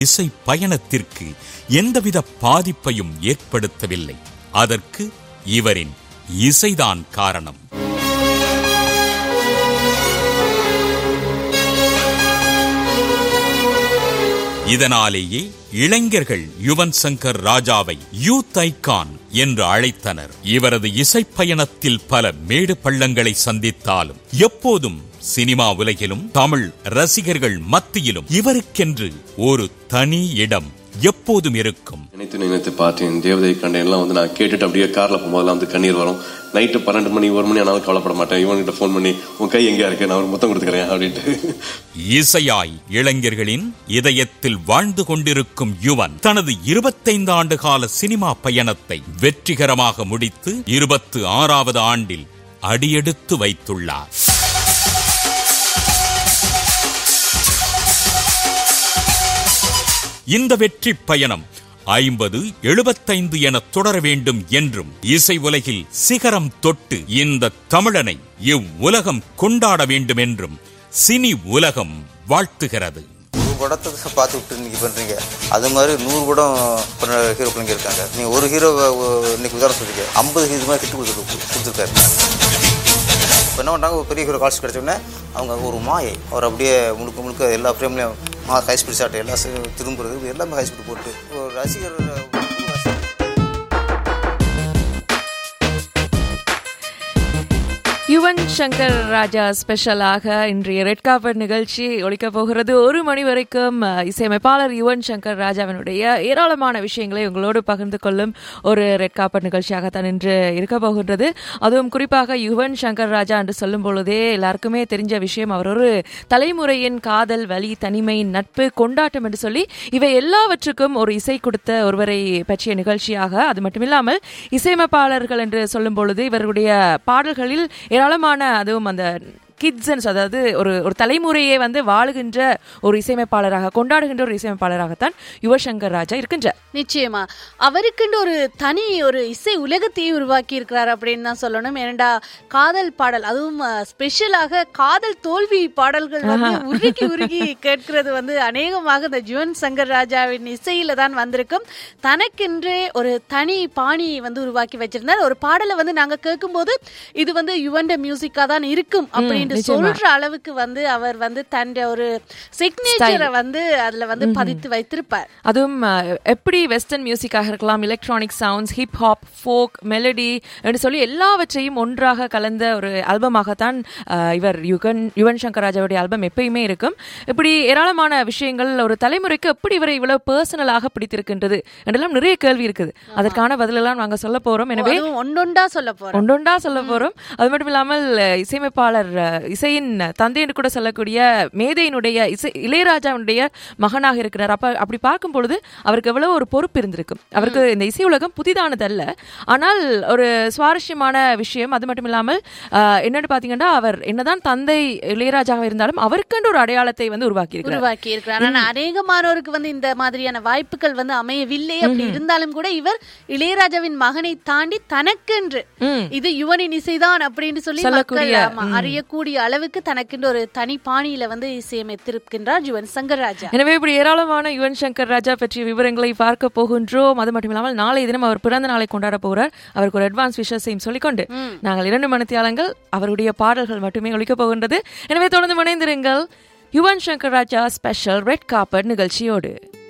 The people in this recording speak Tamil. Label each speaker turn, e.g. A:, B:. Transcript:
A: இசை பயணத்திற்கு எந்தவித பாதிப்பையும் ஏற்படுத்தவில்லை அதற்கு இவரின் இசைதான் காரணம் இதனாலேயே இளைஞர்கள் யுவன் சங்கர் ராஜாவை யூத் ஐகான் என்று அழைத்தனர் இவரது இசைப் பயணத்தில் பல மேடு பள்ளங்களை சந்தித்தாலும் எப்போதும் சினிமா உலகிலும் தமிழ் ரசிகர்கள் மத்தியிலும் இவருக்கென்று ஒரு தனி இடம் எப்போதும் இருக்கும்
B: நினைத்து நினைத்து பார்த்தேன் தேவதை கண்டேன்லாம் வந்து நான் கேட்டுட்டு அப்படியே கார்ல போகும்போதெல்லாம் வந்து கண்ணீர் வரும் நைட்டு பன்னெண்டு மணி ஒரு மணி ஆனாலும் கவலைப்பட மாட்டேன் இவன்கிட்ட ஃபோன் பண்ணி உன் கை எங்கேயா இருக்கு நான் ஒரு முத்தம் கொடுத்துக்கிறேன் அப்படின்ட்டு
A: இசையாய் இளைஞர்களின் இதயத்தில் வாழ்ந்து கொண்டிருக்கும் யுவன் தனது இருபத்தைந்து ஆண்டு கால சினிமா பயணத்தை வெற்றிகரமாக முடித்து இருபத்து ஆறாவது ஆண்டில் அடியெடுத்து வைத்துள்ளார் இந்த வெற்றி பயணம் ஐம்பது எழுபத்தைந்து என தொடர வேண்டும் என்றும் இசை உலகில் சிகரம் தொட்டு இந்த தமிழனை இவ்வுலகம் கொண்டாட வேண்டும் என்றும் சினி உலகம் வாழ்த்துகிறது
C: ஒரு படத்தை பார்த்து விட்டு இன்னைக்கு பண்றீங்க அது மாதிரி நூறு படம் பண்ண ஹீரோ பிள்ளைங்க இருக்காங்க நீங்க ஒரு ஹீரோ இன்னைக்கு உதாரணம் சொல்றீங்க ஐம்பது ஹீரோ மாதிரி ஹிட் கொடுத்துரு கொடுத்துருக்காரு இப்போ என்ன பண்ணுறாங்க ஒரு பெரிய ஹீரோ கால்ஸ் கிடைச்சோடனே அவங்க ஒரு மாயை அவர் அப்படியே முழுக்க முழுக்க எல்லா ஃப்ரேம்லையும் மா ஹை ஸ்பீட் ஷாட் எல்லா ச- திரும்புறது இது எல்லாமே ஹை ஸ்பீட் போட்டு ஒரு ரசிகர் புது ரசிகர்
D: யுவன் சங்கர் ராஜா ஸ்பெஷலாக இன்றைய ரெட் கார்பெட் நிகழ்ச்சி ஒழிக்க போகிறது ஒரு மணி வரைக்கும் அஹ், இசையமைப்பாளர் யுவன் சங்கர் ராஜாவினுடைய ஏராளமான விஷயங்களை உங்களோடு பகிர்ந்து கொள்ளும் ஒரு ரெட் கார்பெட் நிகழ்ச்சியாகத்தான் இன்று இருக்க போகின்றது அதுவும் குறிப்பாக யுவன் சங்கர் ராஜா என்று சொல்லும் பொழுதே எல்லாருக்குமே தெரிஞ்ச விஷயம் அவர் ஒரு தலைமுறையின் காதல் வலி தனிமை நட்பு கொண்டாட்டம் என்று சொல்லி இவை எல்லாவற்றுக்கும் ஒரு இசை கொடுத்த ஒருவரை பற்றிய நிகழ்ச்சியாக அது மட்டுமில்லாமல் இசையமைப்பாளர்கள் என்று சொல்லும் பொழுது இவருடைய பாடல்களில் ஏராளமான அதுவும் அந்த கிட்ஸ் அதாவது ஒரு ஒரு தலைமுறையை வந்து வாழுகின்ற ஒரு இசையமைப்பாளராக கொண்டாடுகின்ற ஒரு இசையமைப்பாளராகத்தான் யுவசங்கர் ராஜா இருக்கின்றார்
E: நிச்சயமா அவருக்குன்னு ஒரு தனி ஒரு இசை உலகத்தையே உருவாக்கி இருக்கிறார் அப்படின்னு தான் சொல்லணும் ஏனண்டா காதல் பாடல் அதுவும் ஸ்பெஷலாக காதல் தோல்வி பாடல்கள் வந்து உருகி உருகி கேட்கிறது வந்து அநேகமாக இந்த ஜுவன் சங்கர் ராஜாவின் இசையில தான் வந்திருக்கும் தனக்கென்றே ஒரு தனி பாணி வந்து உருவாக்கி வச்சிருந்தார் ஒரு பாடலை வந்து நாங்க கேட்கும்போது இது வந்து யுவன்ட மியூசிக்கா தான் இருக்கும் அப்படின்னு
D: நிச்சயமா.
E: சொல்ற அளவுக்கு வந்து அவர் வந்து தன் ஒரு சிக்னேச்சரை வந்து அதுல வந்து பதித்து வைத்திருப்பார்
D: அதுவும் அஹ், எப்படி வெஸ்டர்ன் மியூசிக்காக இருக்கலாம் electronic sounds hip hop folk melody என்று சொல்லி எல்லாவற்றையும் ஒன்றாக கலந்த ஒரு ஆல்பமாகத்தான் அஹ், இவர் யுகன் யுவன் சங்கர் ராஜாவுடைய ஆல்பம் எப்பயுமே இருக்கும் இப்படி ஏராளமான விஷயங்கள் ஒரு தலைமுறைக்கு எப்படி இவரை இவ்வளவு பர்சனலாக பிடித்திருக்கின்றது என்றெல்லாம் நிறைய கேள்வி இருக்குது அதற்கான பதிலெல்லாம் நாங்க சொல்ல போறோம் எனவே
E: அதுவும் ஒண்டொண்டா சொல்ல போறோம்
D: ஒன்றொண்டா சொல்ல போறோம் அது மட்டும் இல்லாமல் அஹ், இசையமைப்பாளர் அஹ், இசையின் தந்தை என்று கூட சொல்லக்கூடிய மேதையினுடைய இசை இளையராஜாவுடைய மகனாக இருக்கிறார் அப்ப அப்படி பார்க்கும் பொழுது அவருக்கு எவ்வளவு ஒரு பொறுப்பு இருந்திருக்கும் அவருக்கு இந்த இசை உலகம் புதிதானது அல்ல ஆனால் ஒரு சுவாரஸ்யமான விஷயம் அது மட்டும் இல்லாமல் அஹ், என்னன்னு பாத்தீங்கன்னா அவர் என்னதான் தந்தை இளையராஜாவாக இருந்தாலும் அவருக்கென்று ஒரு அடையாளத்தை வந்து உருவாக்கி இருக்கிறார்
E: உருவாக்கி இருக்கிறார் ஆனா அநேகமானோருக்கு வந்து இந்த மாதிரியான வாய்ப்புகள் வந்து அமையவில்லை அப்படி இருந்தாலும் கூட இவர் இளையராஜாவின் மகனை தாண்டி தனக்கென்று இது யுவனின் இசைதான் அப்படின்னு சொல்லி மக்கள்
D: சொல்லக்கூடிய,
E: ஆமா, அறியக்கூடிய அளவுக்கு தனக்கென்று ஒரு தனி பாணியில வந்து இசையமைத்திருக்கின்றார் ஜுவன் சங்கர் ராஜா
D: எனவே இப்படி ஏராளமான யுவன் சங்கர் ராஜா பற்றிய விவரங்களை பார்க்க போகின்றோம் அது மட்டும் இல்லாமல் நாளை தினம் அவர் பிறந்த நாளை கொண்டாட போகிறார் அவருக்கு ஒரு அட்வான்ஸ் விஷயத்தையும் சொல்லிக்கொண்டு நாங்கள் இரண்டு மணித்தியாலங்கள் அவருடைய பாடல்கள் மட்டுமே ஒழிக்க போகின்றது எனவே தொடர்ந்து இணைந்திருங்கள் Yuvan Shankar Raja special red copper நிகழ்ச்சியோடு